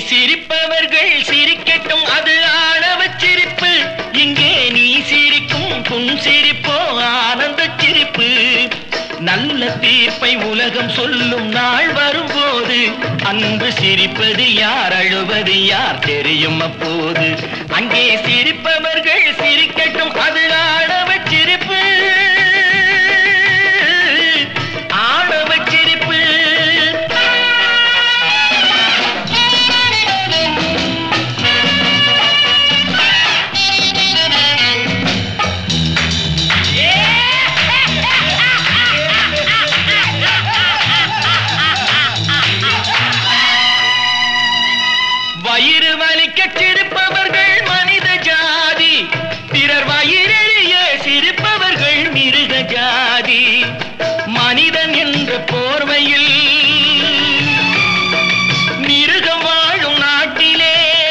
சிரிப்பவர்கள் சிரிக்கட்டும் அது ஆணவச் சிரிப்பு இங்கே நீ சிரிக்கும் புன் சிரிப்போ ஆனந்த சிரிப்பு நல்ல தீர்ப்பை உலகம் சொல்லும் நாள் வரும்போது அன்பு சிரிப்பது யார் அழுவது யார் தெரியும் அப்போது அங்கே சிரிப்பவர்கள் சிரிக்கட்டும் அது ஆணவச் சிரிப்பு ஆணவச் சிரிப்பு வயிறு வலிக்க சிரிப்பவர்கள் மனித ஜாதி பிறர் வயிறெறிய சிரிப்பவர்கள் மிருக ஜாதி மனிதன் என்ற போர்வையில் மிருகம் வாழும் நாட்டிலே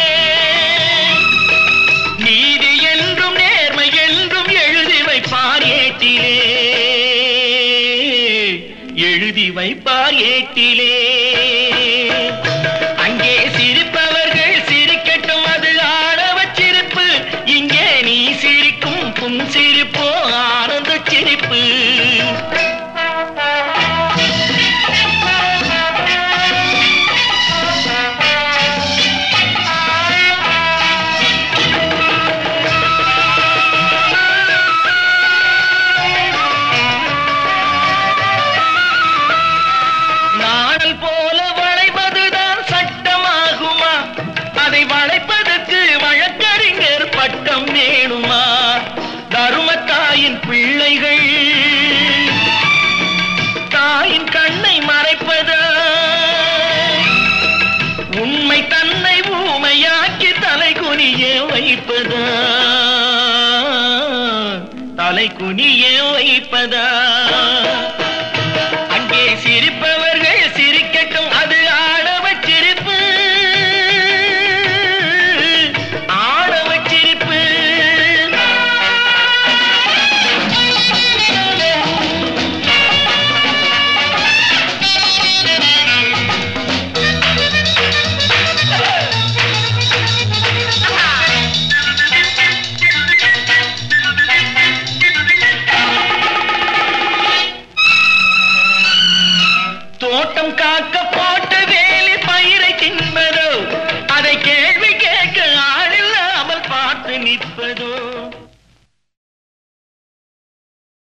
நீதி என்றும் நேர்மை என்றும் எழுதி வைப்பார் ஏட்டிலே எழுதி வைப்பார் ஏட்டிலே அங்கே சிரிப்பவர்கள் சிரிக்கட்டும் அது ஆடவச் சிரிப்பு இங்கே நீ சிரிக்கும் புன் சிரிப்போ ஆனந்த சிரிப்பு நாடல் போல வளைவதுதான் சட்டமாகுமா அதை வளைப்பதற்கு வழக்கறிஞர் பட்டம் வேணுமா தருமத்தாயின் பிள்ளைகள் தாயின் கண்ணை மறைப்பதா உண்மை தன்னை ஊமையாக்கி தலை குனிய வைப்பதா தலை குனிய வைப்பதா அங்கே சிரிப்பவர்கள் சிரிக்கட்டும் அது ஆடவச் சிரிப்பு ஆடவச் சிரிப்பு தோட்டம் காக்க போட்ட வேலி பயிரை தின்பதோ அதை கேள்வி கேட்க ஆளில்லாமல் பார்த்து நிற்பதோ